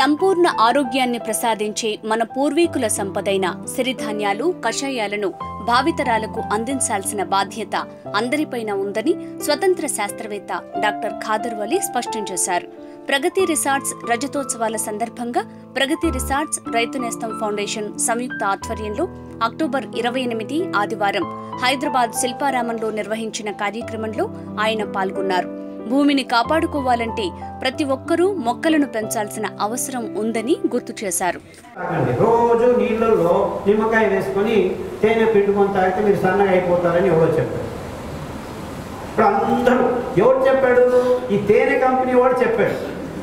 సంపూర్ణ ఆరోగ్యాన్ని ప్రసాదించే మన పూర్వీకుల సంపదైన సిరిధాన్యాలు కషాయాలను భావితరాలకు అందించాల్సిన బాధ్యత అందరిపైన ఉందని స్వతంత్ర శాస్త్రవేత్త డాక్టర్ ఖాదర్ వలి స్పష్టం చేశారు ప్రగతి రిసార్ట్స్ రజతోత్సవాల సందర్భంగా ప్రగతి రిసార్ట్స్ రైతు నేస్తం ఫౌండేషన్ సంయుక్త ఆధ్వర్యంలో అక్టోబర్ ఇరవై ఎనిమిది ఆదివారం హైదరాబాద్ శిల్పారామంలో నిర్వహించిన కార్యక్రమంలో ఆయన పాల్గొన్నారు భూమిని కాపాడుకోవాలంటే ప్రతి ఒక్కరూ మొక్కలను పెంచాల్సిన అవసరం ఉందని గుర్తు చేశారు తాగండి రోజు నీళ్ళల్లో నిమ్మకాయ వేసుకొని తేనె పిండుకొని తాగితే మీరు సన్నగా అయిపోతారని ఎవరో చెప్పాడు ఇప్పుడు అందరూ ఎవరు చెప్పాడు ఈ తేనె కంపెనీ వాడు చెప్పాడు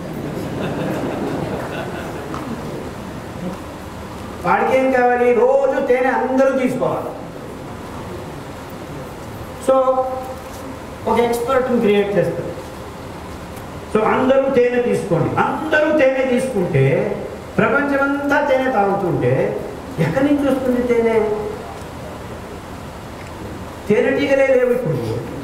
వాడికి ఏం కావాలి రోజు తేనె అందరూ తీసుకోవాలి సో ఒక ఎక్స్పర్ట్ని క్రియేట్ చేస్తారు సో అందరూ తేనె తీసుకోండి అందరూ తేనె తీసుకుంటే ప్రపంచమంతా తేనె తాగుతుంటే ఎక్కడి నుంచి వస్తుంది తేనె తేనెటీగలే లేవు ఇప్పుడు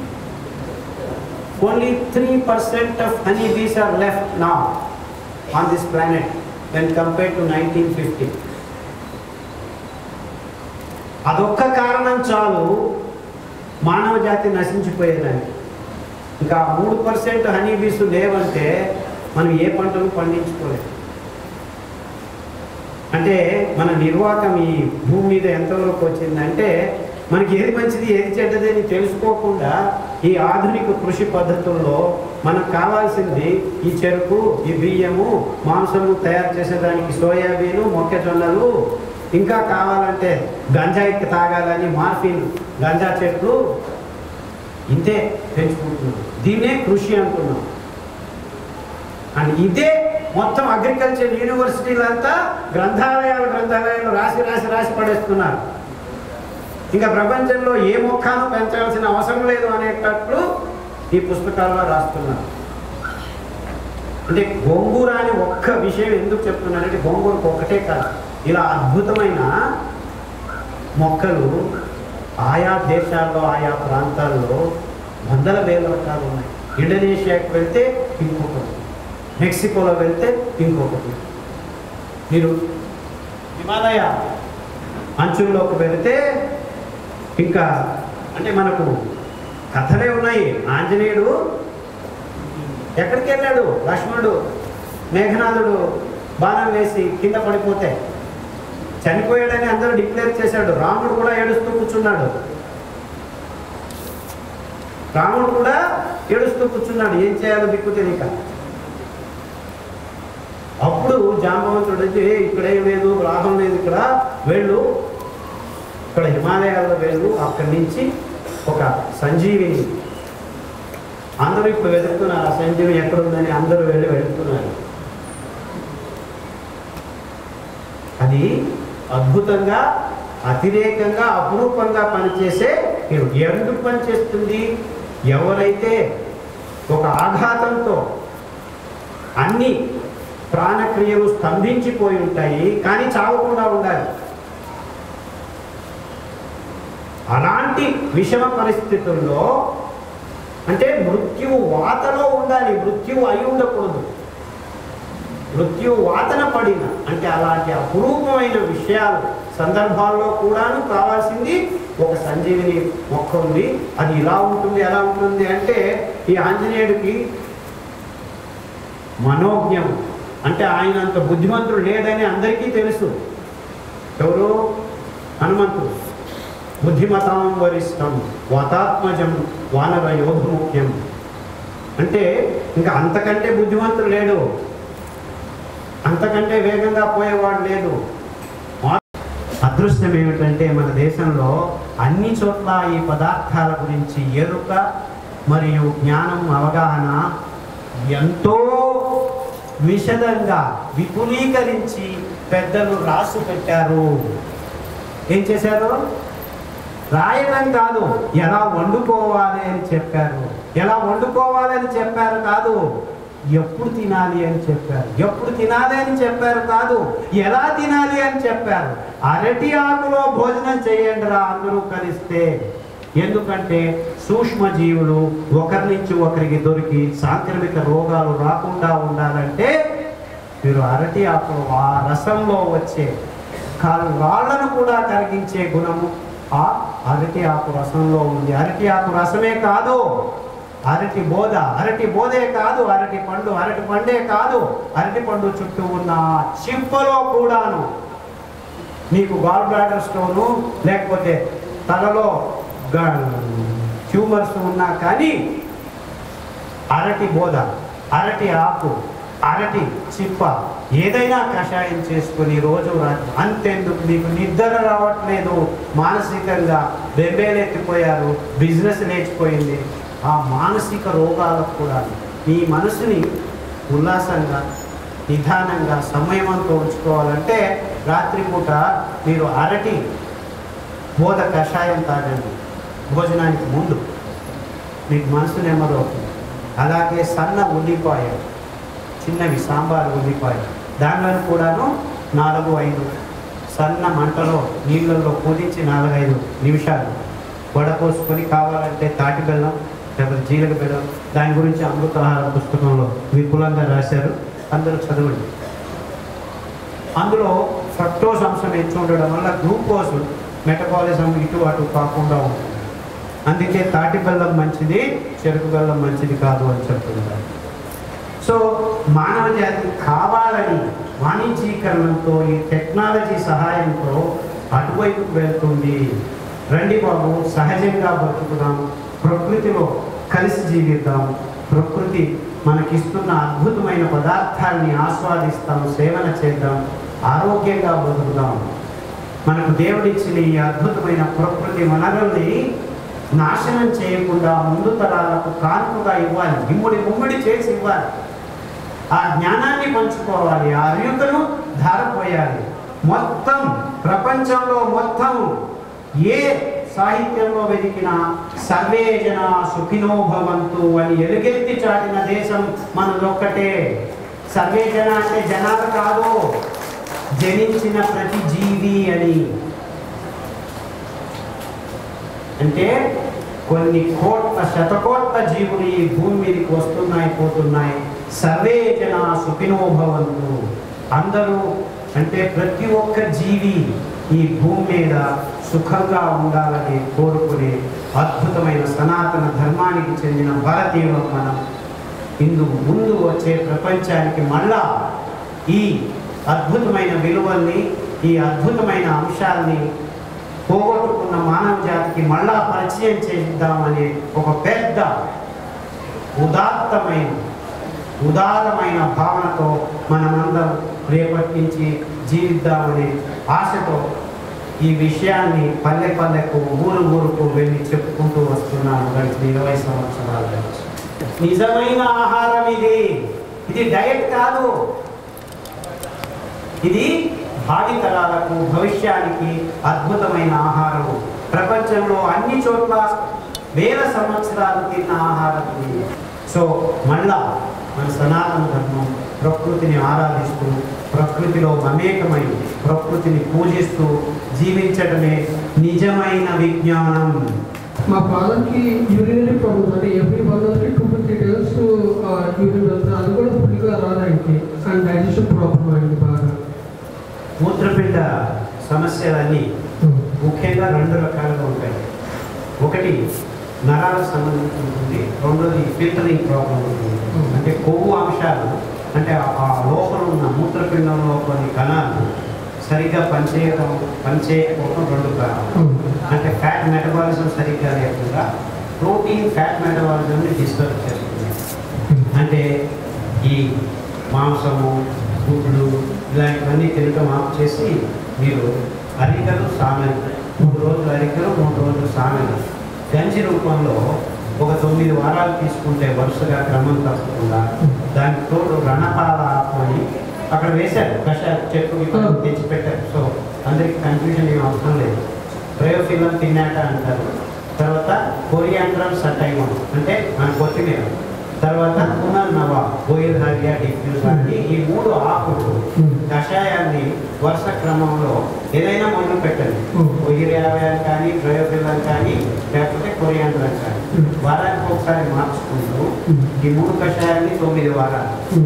only three percent of honey bees are left నా on this planet when compare to nineteen fifty అదొక్క కారణం చాలు మానవ జాతి నశించిపోయేదానికి ఇంకా మూడు పర్సెంట్ హనీ బీస్ లేవంటే మనం ఏ పంటలు పండించుకోలేము అంటే మన నిర్వాహకం ఈ భూమి మీద ఎంతవరకు వచ్చిందంటే మనకి ఏది మంచిది ఏది చెడ్డది అని తెలుసుకోకుండా ఈ ఆధునిక కృషి పద్ధతుల్లో మనకు కావాల్సింది ఈ చెరుకు ఈ బియ్యము మాంసము తయారు చేసేదానికి సోయాబీను మొక్కజొన్నలు ఇంకా కావాలంటే గంజాయికి తాగాలని మార్ఫిన్ గంజా చెట్లు ఇంతే పెంచుకుంటున్నాం దీన్నే కృషి అంటున్నాం అండ్ ఇదే మొత్తం అగ్రికల్చర్ యూనివర్సిటీలంతా గ్రంథాలయాలు గ్రంథాలయాలు రాసి రాసి రాసి పడేస్తున్నారు ఇంకా ప్రపంచంలో ఏ మొక్కను పెంచాల్సిన అవసరం లేదు అనేటట్లు ఈ పుస్తకాల్లో రాస్తున్నారు అంటే గోంగూర అని ఒక్క విషయం ఎందుకు చెప్తున్నానంటే గోంగూరకు ఒకటే కాదు ఇలా అద్భుతమైన మొక్కలు ఆయా దేశాల్లో ఆయా ప్రాంతాల్లో వందల వేల రకాలు ఉన్నాయి ఇండోనేషియాకి వెళ్తే ఇంకొకటి మెక్సికోలో వెళ్తే ఇంకొకటి మీరు హిమాలయ అంచుల్లోకి వెళితే ఇంకా అంటే మనకు కథలే ఉన్నాయి ఆంజనేయుడు ఎక్కడికి వెళ్ళాడు లక్ష్మణుడు మేఘనాథుడు బాణం వేసి కింద పడిపోతే చనిపోయాడని అందరూ డిక్లేర్ చేశాడు రాముడు కూడా ఏడుస్తూ కూర్చున్నాడు రాముడు కూడా ఏడుస్తూ కూర్చున్నాడు ఏం చేయాలో దిక్కు తెలియక అప్పుడు జాంబవంతుడు వచ్చి "ఏ, ఇక్కడ ఏం లేదు లాభం లేదు ఇక్కడ వెళ్ళు ఇక్కడ హిమాలయాల్లో వెళ్ళు అక్కడి నుంచి ఒక సంజీవిని అందరూ ఇప్పుడు వెతుకుతున్నారు ఆ సంజీవిని ఎక్కడుందని అందరూ వెళ్ళి వెతుకుతున్నారు అది అద్భుతంగా అతిరేకంగా అపురూపంగా పనిచేసే మీరు ఎందుకు పనిచేస్తుంది ఎవరైతే ఒక ఆఘాతంతో అన్ని ప్రాణక్రియలు స్తంభించిపోయి ఉంటాయి కానీ చావకుండా ఉండాలి అలాంటి విషమ పరిస్థితుల్లో అంటే మృత్యువు వాతలో ఉండాలి మృత్యువు అయి ఉండకూడదు మృత్యు వాతన పడిన అంటే అలాంటి అపురూపమైన విషయాలు సందర్భాల్లో కూడాను కావాల్సింది ఒక సంజీవిని మొక్క ఉంది అది ఇలా ఉంటుంది ఎలా ఉంటుంది అంటే ఈ ఆంజనేయుడికి మనోజ్ఞం అంటే ఆయన అంత బుద్ధిమంతుడు లేడని అందరికీ తెలుసు ఎవరు హనుమంతుడు బుద్ధిమతాం వరిష్టం వాతాత్మజం వానర యోధముఖ్యం అంటే ఇంకా అంతకంటే బుద్ధిమంతుడు లేడు అంతకంటే వేగంగా పోయేవాడు లేదు అదృష్టం ఏమిటంటే మన దేశంలో అన్ని చోట్ల ఈ పదార్థాల గురించి ఎరుక మరియు జ్ఞానం అవగాహన ఎంతో విశదంగా విపులీకరించి పెద్దలు రాసి పెట్టారు ఏం చేశారు రాయడం కాదు ఎలా వండుకోవాలి అని చెప్పారు ఎలా వండుకోవాలని చెప్పారు కాదు ఎప్పుడు తినాలి అని చెప్పారు ఎప్పుడు తినాలి అని చెప్పారు కాదు ఎలా తినాలి అని చెప్పారు అరటి ఆకులో భోజనం చేయండి రా అందరూ కలిస్తే ఎందుకంటే సూక్ష్మ జీవులు ఒకరి నుంచి ఒకరికి దొరికి సాంక్రమిక రోగాలు రాకుండా ఉండాలంటే మీరు అరటి ఆకు ఆ రసంలో వచ్చే కాలు రాళ్లను కూడా కరిగించే గుణము ఆ అరటి ఆకు రసంలో ఉంది అరటి ఆకు రసమే కాదు అరటి బోధ అరటి బోధే కాదు అరటి పండు అరటి పండే కాదు అరటి పండు చుట్టూ ఉన్న ఆ చిప్పలో కూడాను నీకు గాల్ బ్లాడర్ స్టోను లేకపోతే తలలో ట్యూమర్స్ ఉన్నా కానీ అరటి బోధ అరటి ఆకు అరటి చిప్ప ఏదైనా కషాయం చేసుకుని రోజు రాత్రి అంతెందుకు మీకు నిద్ర రావట్లేదు మానసికంగా బెంబేలెత్తిపోయారు బిజినెస్ లేచిపోయింది ఆ మానసిక రోగాలకు కూడా మీ మనసుని ఉల్లాసంగా నిదానంగా సమయమంతో ఉంచుకోవాలంటే రాత్రిపూట మీరు అరటి బోధ కషాయం తాగండి భోజనానికి ముందు మీకు మనసు నెమ్మదవుతుంది అలాగే సన్న ఉల్లిపాయ చిన్నవి సాంబార్ ఉల్లిపాయ దానిలో కూడాను నాలుగు ఐదు సన్న మంటలో నీళ్ళల్లో కుదించి నాలుగైదు నిమిషాలు వడపోసుకొని కావాలంటే తాటి బెల్లం లేకపోతే జీలక బెల్లం దాని గురించి అమృతాహార పుస్తకంలో విపులంగా రాశారు అందరూ చదవండి అందులో ఫ్రక్టోస్ అంశం ఎక్కువ ఉండడం వల్ల గ్లూకోజ్ మెటబాలిజం ఇటు అటు కాకుండా ఉంటుంది అందుకే తాటి బెల్లం మంచిది చెరుకు బెల్లం మంచిది కాదు అని చెప్తున్నారు సో మానవ జాతి కావాలని వాణిజ్యీకరణతో ఈ టెక్నాలజీ సహాయంతో అటువైపుకు వెళ్తుంది రండి బాబు సహజంగా బతుకుదాం ప్రకృతిలో కలిసి జీవిద్దాం ప్రకృతి మనకిస్తున్న అద్భుతమైన పదార్థాన్ని ఆస్వాదిస్తాం సేవన చేద్దాం ఆరోగ్యంగా బతుకుదాం మనకు దేవుడిచ్చిన ఈ అద్భుతమైన ప్రకృతి వనరుల్ని నాశనం చేయకుండా ముందు తరాలకు కానుకగా ఇవ్వాలి ఇమ్ముడి ముమ్మిడి చేసి ఇవ్వాలి ఆ జ్ఞానాన్ని పంచుకోవాలి ఆ అర్యుకను ధారపోయాలి మొత్తం ప్రపంచంలో మొత్తం ఏ సాహిత్యంలో వెతికినా సర్వే జన సుఖినో భవంతు అని ఎలుగెత్తి చాటిన దేశం మనదొక్కటే సర్వే జన అంటే జనాలు కాదు జనించిన ప్రతి జీవి అని అంటే కొన్ని కోట్ల శతకోట్ల జీవులు ఈ భూమి మీదకి వస్తున్నాయి పోతున్నాయి సర్వే జన సుఖినో భవంతు అందరూ అంటే ప్రతి ఒక్క జీవి ఈ భూమి మీద సుఖంగా ఉండాలని కోరుకునే అద్భుతమైన సనాతన ధర్మానికి చెందిన భారతీయులం మనం ఇందు ముందు వచ్చే ప్రపంచానికి మళ్ళా ఈ అద్భుతమైన విలువల్ని ఈ అద్భుతమైన అంశాల్ని పోగొట్టుకున్న మానవ జాతికి మళ్ళా పరిచయం చేద్దామనే ఒక పెద్ద ఉదాత్తమైన ఉదారమైన భావనతో మనమందరం రేపటి నుంచి జీవిద్దామనే ఆశతో ఈ విషయాన్ని పల్లె పల్లెకు ఊరు ఊరుకు వెళ్ళి చెప్పుకుంటూ వస్తున్నాను గడిచిన ఇరవై సంవత్సరాల నుంచి నిజమైన ఆహారం ఇది ఇది డయట్ కాదు ఇది భావితరాలకు భవిష్యానికి అద్భుతమైన ఆహారము ప్రపంచంలో అన్ని చోట్ల వేల సంవత్సరాలు తిన్న ఆహారం ఇది సో మళ్ళా మన సనాతన ధర్మం ప్రకృతిని ఆరాధిస్తూ ప్రకృతిలో మమేకమై ప్రకృతిని పూజిస్తూ జీవించడమే నిజమైన విజ్ఞానం మా ఫాదర్కి యూరినరీ ప్రాబ్లమ్స్ అంటే every one hour two to three days urine వెళ్తారు అది కూడా ఫుల్గా రాదండి అండ్ డైజెషన్ ప్రాబ్లం అయింది బాగా మూత్రపిండ సమస్యలన్నీ ముఖ్యంగా రెండు రకాలుగా ఉంటాయి ఒకటి నరాలకు సంబంధించి ఉంటుంది రెండోది ఫిల్టరింగ్ ప్రాబ్లం ఉంటుంది అంటే కొవ్వు అంశాలు అంటే ఆ- ఆ లోపల ఉన్న మూత్రపిండంలో కొన్ని కణాలు సరిగ్గా పనిచేయడం పనిచేయకపోవడం రెండు కారణం అంటే ఫ్యాట్ మెటబాలిజం సరిగ్గా లేకుండా ప్రోటీన్ ఫ్యాట్ మెటబాలిజంని డిస్టర్బ్ చేస్తుంది అంటే ఈ మాంసము గుడ్లు ఇలాంటివన్నీ తినటం ఆఫ్ చేసి మీరు అరికలు సామెలు మూడు రోజులు అరికలు మూడు రోజులు సామెలు గంజి రూపంలో ఒక తొమ్మిది వారాలు తీసుకుంటే వరుసగా క్రమం తప్పకుండా దానికి తోడు రణపాల ఆకు అని అక్కడ వేశారు కషాయ చెట్టు ఇక్కడ తెచ్చి పెట్టారు సో అందరికి కన్ఫ్యూజన్ ఏం అవసరం లేదు ప్రయోఫిలం తిన్నాక అంటారు తర్వాత కొరియాండ్రం సటైమం అంటే మన కొత్తిమీర తర్వాత పునర్నవ బోయిల్హారియా డిఫ్యూజ్ అని ఈ మూడు ఆకులు కషాయాన్ని వరుస క్రమంలో ఏదైనా మొదలు పెట్టండి బొయ్యిరావ్యాలు కానీ ప్రయోఫిలం కానీ లేకపోతే కొరియాండ్రం కానీ వారానికి ఒకసారి మార్చుకుంటూ ఈ మూడు కషాయాన్ని తొమ్మిది వారాలు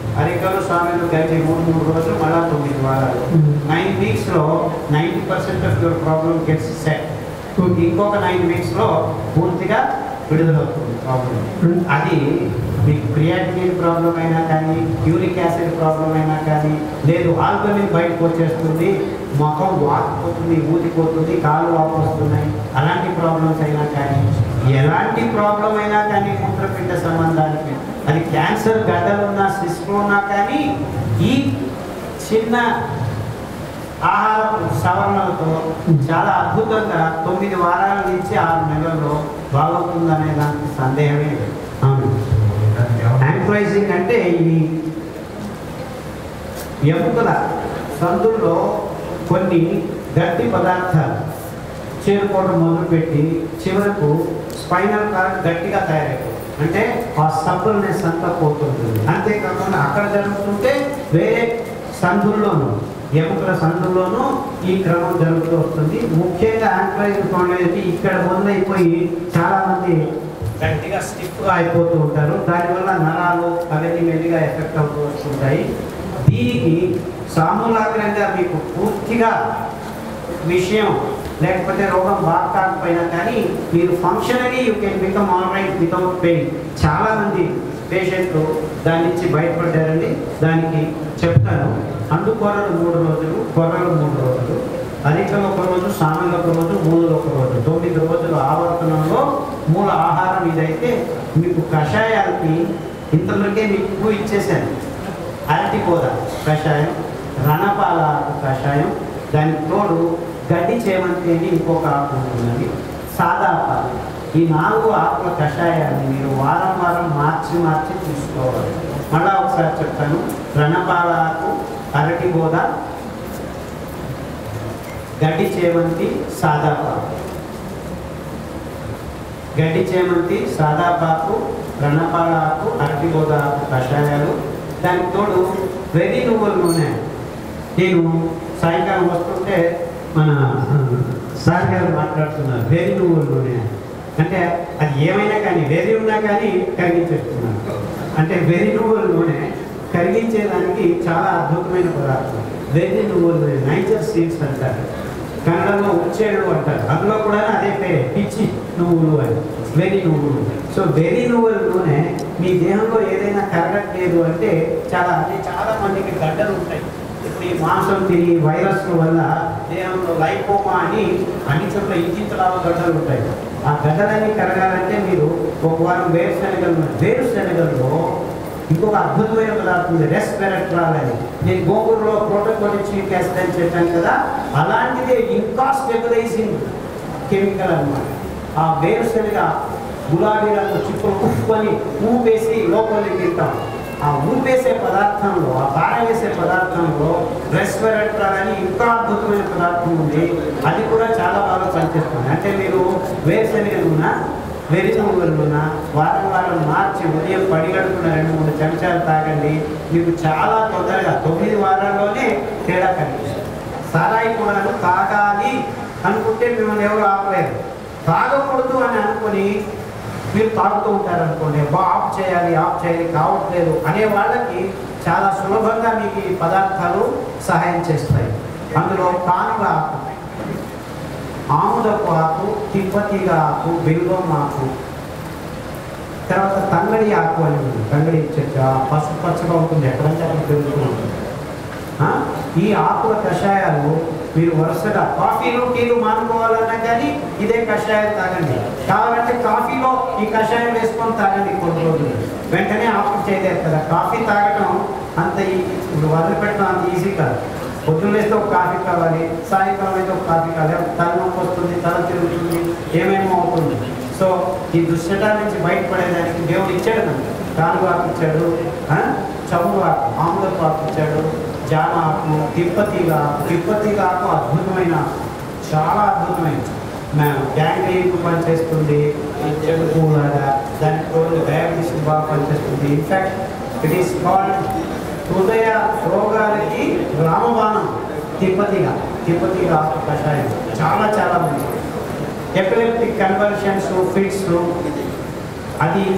అరికలు స్వామిలు కలిసి మూడు మూడు రోజులు మళ్ళా తొమ్మిది వారాలు నైన్ వీక్స్లో ninety percent of your problem gets set ఇంకొక నైన్ వీక్స్లో పూర్తిగా విడుదలవుతుంది ప్రాబ్లం అది మీకు క్రియాటినిన్ ప్రాబ్లం అయినా కానీ యూరిక్ యాసిడ్ ప్రాబ్లం అయినా కానీ లేదు ఆల్కమిన్ బయటకు వచ్చేస్తుంది ముఖం వాకిపోతుంది ఊదిపోతుంది కాళ్ళు వాపు వస్తున్నాయి అలాంటి ప్రాబ్లమ్స్ అయినా కానీ ఎలాంటి ప్రాబ్లం అయినా కానీ మూత్రపిండ సంబంధానికి అది క్యాన్సర్ గడ్డలు ఉన్నా సిస్టమ్ ఉన్నా కానీ ఈ చిన్న ఆహార సవరణలతో చాలా అద్భుతంగా తొమ్మిది వారాల నుంచి ఆరు నెలల్లో బాగుంటుందనే దానికి సందేహమే లేదు. అవును యాంక్రైజింగ్ అంటే ఈ ఎముకల సందుల్లో కొన్ని గట్టి పదార్థాలు చేరుకోవడం మొదలుపెట్టి చివరకు స్పైనల్ కార్డ్ గట్టిగా తయారైపోతుంది అంటే ఆ సబ్బుల్నెస్ అంతా పోతుంటుంది అంతేకాకుండా అక్కడ జరుగుతుంటే వేరే సందుల్లోనూ ఎముకల సందుల్లోనూ ఈ క్రమం జరుగుతూ వస్తుంది ముఖ్యంగా యాంక్రైజ్ అనేది ఇక్కడ మొదలైపోయి చాలా మంది గట్టిగా స్టిఫ్గా అయిపోతూ ఉంటారు దానివల్ల నరాలు అవన్నీ మెల్లిగా ఎఫెక్ట్ అవుతూ వస్తుంటాయి దీనికి సామూలాగ్రంగా మీకు పూర్తిగా విషయం లేకపోతే రోగం బాగా కాకపోయినా కానీ మీరు functionary you can become all right without pain చాలా మంది పేషెంట్లు దాని నుంచి బయటపడ్డారండి దానికి చెప్తాను అండు కొర్రలు మూడు రోజులు కొర్రలు మూడు రోజులు అరికలు ఒక రోజు సామెలు ఒక రోజు మూడులు ఒక రోజు తొమ్మిది రోజుల ఆవర్తనంలో మూల ఆహారం ఇదైతే మీకు కషాయాలకి ఇంతవరకే మీకు ఇచ్చేసాను అరటికూర కషాయం రణపాల ఆకు కషాయం దానికి తోడు గడ్డి చేమంతి అని ఇంకొక ఆకు ఉంటున్నది సాదా పాలు ఈ నాలుగు ఆకుల కషాయాన్ని మీరు వారం వారం మార్చి మార్చి తీసుకోవాలి మళ్ళా ఒకసారి చెప్తాను రణపాల ఆకు అరటి బోధ గడ్డి చేమంతి సాదా పాకు గడ్డి చేమంతి సాదా పాకు రణపాల ఆకు అరటి బోధ ఆకు కషాయాలు దానికి తోడు వెర్రి నువ్వుల నూనె నేను సాయంకాలం వస్తుంటే మన సార్ గారు మాట్లాడుతున్నారు వెర్రి నువ్వుల నూనె అంటే అది ఏమైనా కానీ వెర్రి ఉన్నా కానీ కరిగించేస్తున్నారు అంటే వెర్రి నువ్వుల నూనె కరిగించేదానికి చాలా అద్భుతమైన పదార్థం వెర్రి నువ్వుల నూనె నైజర్ సీడ్స్ అంటారు కన్నడలో ఉచ్చేళ్ళు అంటారు అందులో కూడా అదే పేరే పిచ్చి నువ్వులు అని వెర్రి నువ్వులు సో వెర్రి నువ్వుల నూనె మీ దేహంలో ఏదైనా కరగట్లేదు అంటే చాలా అంటే చాలా మందికి గడ్డలు ఉంటాయి ఇప్పుడు ఈ మాంసం తిని వైరస్ వల్ల దేహంలో లైపోమా అని అన్ని చోట్ల ఇంటింతలాగా గడ్డలు ఉంటాయి ఆ గడ్డలన్నీ కరగాలంటే మీరు ఒక వారం వేరుశనగలు వేరుశనగల్లో ఇంకొక అద్భుతమైన పదార్థం ఉంది రెస్పెరట్రాల్ అని నేను గోంగూరలో ప్రోటోకోలిక్ యాసిడ్ అని చెప్పాను కదా అలాంటిదే ఇంకా స్టెబిలైజింగ్ కెమికల్ అన్నమాట ఆ వేరుశనగ గులాబీ రంగు చిక్కులు ఉప్పుకొని ఊపేసి లోపలికి తింటాం ఆ ఊపేసే పదార్థంలో ఆ పారవేసే పదార్థంలో రెస్పెరట్రాల్ అని ఇంకా అద్భుతమైన పదార్థం ఉంది అది కూడా చాలా బాగా పనిచేస్తుంది అంటే మీరు వేరుశనగ నూనె వెరి నువ్వుల నూనె వారం వారం మార్చి ఉదయం పడిగడుకున్న రెండు మూడు చెంచాలు తాగండి మీకు చాలా తొందరగా తొమ్మిది వారాల్లోనే తేడా కనిపిస్తుంది సారాయి కూడాను తాగాలి అనుకుంటే మిమ్మల్ని ఎవరు ఆపలేరు తాగకూడదు అని అనుకొని మీరు తాగుతూ ఉంటారు అనుకోండి బా ఆఫ్ చేయాలి ఆఫ్ చేయాలి కావట్లేదు అనే వాళ్ళకి చాలా సులభంగా మీకు ఈ పదార్థాలు సహాయం చేస్తాయి అందులో కానుగ ఆకు ఆముదపు ఆకు తిప్పతీగ ఆకు బిల్వం ఆకు తర్వాత తంగడి ఆకు అని ఉంది తంగడి చెట్టు ఆ పసుపు పచ్చగా ఉంటుంది ఎక్కడంటే అక్కడ పెరుగుతూ ఉంటుంది ఆ? ఈ ఆకుల కషాయాలు మీరు వరుసగా కాఫీలు టీలు మానుకోవాలన్నా కానీ ఇదే కషాయం తాగండి కావాలంటే కాఫీలో ఈ కషాయం వేసుకొని తాగండి కొన్ని రోజులు వెంటనే ఆఫ్ చేయలేదు కదా కాఫీ తాగటం అంత ఈ- ఇప్పుడు వదిలిపెట్టడం అంత ఈజీ కాదు పొద్దున్న లేస్తే ఒక కాఫీ కావాలి సాయంకాలం అయితే ఒక కాఫీ కావాలి తలనొప్పి వస్తుంది తల తిరుగుతుంది ఏమేమో అవుతుంది సో ఈ దుశ్చటాల నుంచి బయటపడేదానికి దేవుడు ఇచ్చాడు మనకి కాలు ఆకు ఇచ్చాడు ఆ? చమురు ఆకు ఆముదపు ఆకు ఇచ్చాడు జామ ఆకు తిప్పతీగ ఆకు తిప్పతీగ ఆకు అద్భుతమైన ఆకు. చాలా అద్భుతమైన గ్యాంగ్రీన్కు పనిచేస్తుంది చెడు పువ్వులాగా దానికి తోడు డయాబెటీస్ బాగా పనిచేస్తుంది ఇన్ఫాక్ట్ ఇట్ ఈస్ కాల్డ్ హృదయ రోగాలకి రామబాణం తిప్పతిగ తిప్పతిగ ఆకు కషాయం చాలా చాలా మంచిది ఎపిలెప్టిక్ కన్వర్షన్స్ ఫిట్స్ అది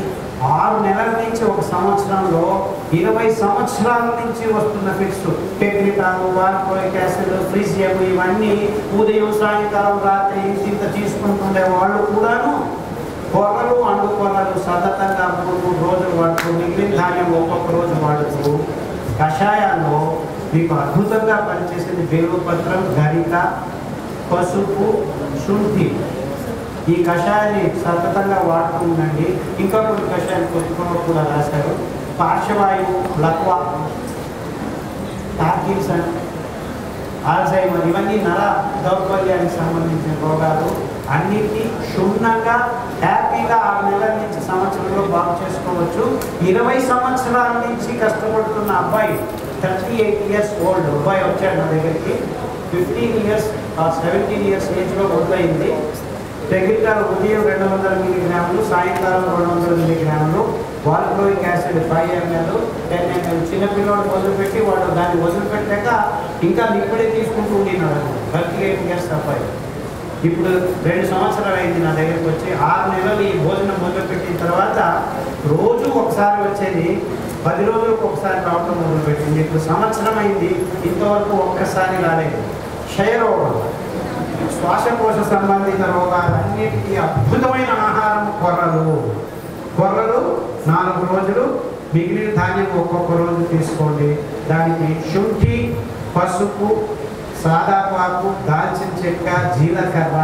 ఆరు నెలల నుంచి ఒక సంవత్సరంలో ఇరవై సంవత్సరాల నుంచి వస్తున్న ఫిట్స్ టెక్నిటాలు వాల్కోయిక్ యాసిడ్ ఫ్రీజియం ఇవన్నీ ఉదయం సాయంకాలం రాత్రి ఇంత ఇంత తీసుకుంటుండే వాళ్ళు కూడాను కొర్రలు అండు కొర్రలు సతతంగా మూడు మూడు రోజులు వాడుతూ మిగిలిన ధాన్యం ఒక్కొక్క రోజు వాడుతూ కషాయాల్లో మీకు అద్భుతంగా పనిచేసేది బేలుపత్రం గరిక పసుపు శుంఠి ఈ కషాయాన్ని సతతంగా వాడుతూ ఉండండి ఇంకా కొన్ని కషాయాలు పుస్తకంలో కూడా రాశారు పార్శ్వవాయువు లక్వ పార్కిన్సన్ ఆల్జైమర్ ఇవన్నీ నర దౌర్బల్యానికి సంబంధించిన రోగాలు అన్నిటినీ క్షుణ్ణంగా హ్యాపీగా ఆరు నెలల నుంచి సంవత్సరంలో బాగు చేసుకోవచ్చు ఇరవై సంవత్సరాల నుంచి కష్టపడుతున్న అబ్బాయి థర్టీ ఎయిట్ ఇయర్స్ ఓల్డ్ అబ్బాయి వచ్చాడు నా దగ్గరికి ఫిఫ్టీన్ ఇయర్స్ సెవెంటీన్ ఇయర్స్ ఏజ్లో మొదలైంది టెగిటాల్ ఉదయం రెండు వందల మిల్లీగ్రాములు సాయంకాలం రెండు వందల మిల్లీగ్రాములు వాల్క్లోయిక్ acid five ML ten ML చిన్నపిల్లవాడు వదిలిపెట్టి వాడు దాన్ని వదిలిపెట్టాక ఇంకా లిక్విడే తీసుకుంటూ ఉండినాడు థర్టీ ఎయిట్ ఇయర్స్ అబ్బాయి ఇప్పుడు రెండు సంవత్సరాలు అయింది నా దగ్గరికి వచ్చి ఆరు నెలలు ఈ భోజనం మొదలుపెట్టిన తర్వాత రోజు ఒకసారి వచ్చేది పది రోజులకు ఒకసారి రావటం మొదలుపెట్టింది ఇప్పుడు సంవత్సరం అయింది ఇంతవరకు ఒక్కసారి రాలేదు క్షయరోగం శ్వాసకోశ సంబంధిత రోగాలన్నిటికీ అద్భుతమైన ఆహారం కొర్రలు కొర్రలు నాలుగు రోజులు మిగిలిన ధాన్యం ఒక్కొక్క రోజు తీసుకోండి దానికి శుంఠి పసుపు సాదాపాకు దాల్చిన చెక్క జీలకర్ర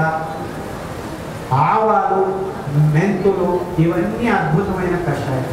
ఆవాలు మెంతులు ఇవన్నీ అద్భుతమైన కషాయం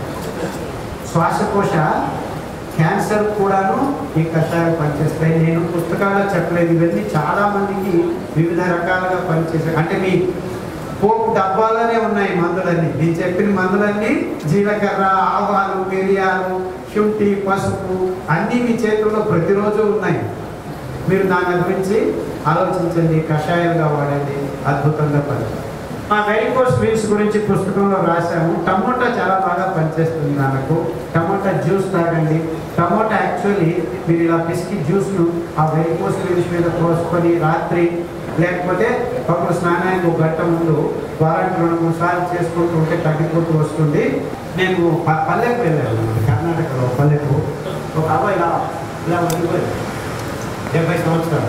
శ్వాసకోశ క్యాన్సర్ కూడాను ఈ కషాయాలు పనిచేస్తాయి నేను పుస్తకాల్లో చెప్పలేదు ఇవన్నీ చాలా మందికి వివిధ రకాలుగా పనిచేస్తాయి అంటే మీ పోపు డబ్బాలోనే ఉన్నాయి మందులన్నీ నేను చెప్పిన మందులన్నీ జీలకర్ర ఆవాలు మిరియాలు శుంఠి పసుపు అన్నీ మీ చేతుల్లో ప్రతిరోజు ఉన్నాయి మీరు దాని గురించి ఆలోచించండి కషాయాలుగా వాడండి అద్భుతంగా పని మా వెరికోస్ వీల్స్ గురించి పుస్తకంలో రాశాము టమోటా చాలా బాగా పనిచేస్తుంది నాకు టమోటా జ్యూస్ తాగండి టమోటా యాక్చువల్లీ మీరు ఇలా పిసికి జ్యూస్ను ఆ వెరికోస్ వీల్స్ మీద పోసుకొని రాత్రి లేకపోతే ఒక స్నానానికి ఒక గంట ముందు వారానికి రెండు మూడు సార్లు చేసుకుంటూ ఉంటే తగ్గిపోతూ వస్తుంది నేను ప- పల్లెకు వెళ్ళాను కర్ణాటకలో పల్లెకు ఒక అబ్బాయి ఇలా ఇలా వదిలిపోయాడు డెబ్బై సంవత్సరాలు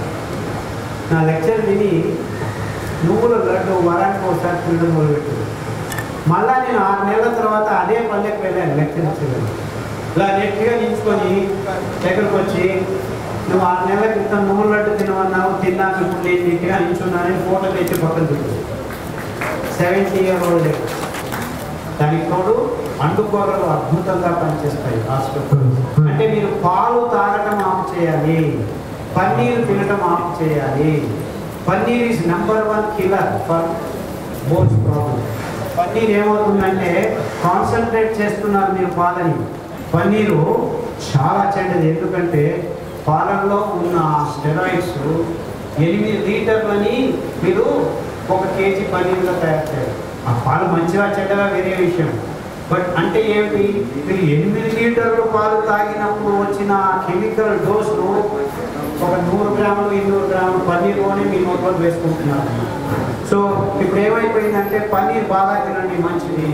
నా లెక్చర్ విని నువ్వుల లడ్డు వారానికి ఒకసారి తినడం మొదలుపెట్టింది మళ్ళా నేను ఆరు నెలల తర్వాత అదే పల్లెకి వెళ్ళాను లెక్చర్ ఇచ్చేదాన్ని ఇలా నెట్గా నించుకొని దగ్గరకు వచ్చి నువ్వు ఆరు నెలల క్రితం నువ్వుల లడ్డు తినమన్నావు తిన్నాను ఇప్పుడు నేను నీట్గా నించున్నానని ఫోటో తెచ్చి పక్కన చూపించాను సెవెంటీ ఇయర్ ఓల్డ్ దానికి తోడు అండుకూరలు అద్భుతంగా పనిచేస్తాయి హాస్పిటల్ అంటే మీరు పాలు తాగటం ఆఫ్ చేయాలి పన్నీరు తినటం ఆఫ్ చేయాలి paneer is number one killer for bones problem paneer ఏమవుతుందంటే కాన్సన్ట్రేట్ చేస్తున్నారు మీరు పాలని పన్నీరు చాలా చెడ్డది ఎందుకంటే పాలల్లో ఉన్న స్టెరాయిడ్స్ ఎనిమిది లీటర్లని మీరు ఒక కేజీ పన్నీర్గా తయారు చేయాలి ఆ పాలు మంచిగా చెడ్డగా వేరే విషయం బట్ అంటే ఏమిటి మీరు ఎనిమిది లీటర్లు పాలు తాగినప్పుడు వచ్చిన కెమికల్ డోస్ను ఒక నూరు గ్రాములు ఇన్నూరు గ్రాములు పన్నీర్లోనే మీ నోట్లో వేసుకుంటున్నారు సో ఇప్పుడు ఏమైపోయిందంటే పన్నీర్ బాగా తినండి మంచిది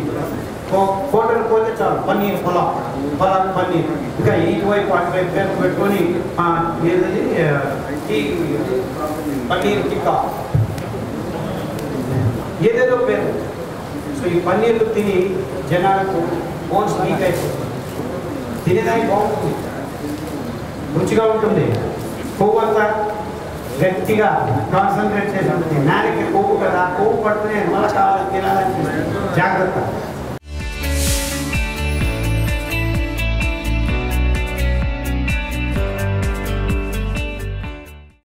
హోటల్ పోతే చాలు పన్నీర్ పొలం పొలం పన్నీర్ ఇంకా ఇటువైపు అటువైపు పేరు పెట్టుకొని ఆ, ఏదది ఆ, టీ పన్నీర్ టిక్కా ఏదేదో పేరు సో ఈ పన్నీర్లు తిని జనాలకు బోన్స్ వీక్ అయిపోతుంది తినేదానికి బాగుంటుంది రుచిగా ఉంటుంది కొవ్వు అంతా గట్టిగా కాన్సన్ట్రేట్ చేసి ఉంటుంది నాలుగు కొవ్వు కదా కొవ్వు పడుతూనే మళ్ళీ కావాలి తినాలని జాగ్రత్త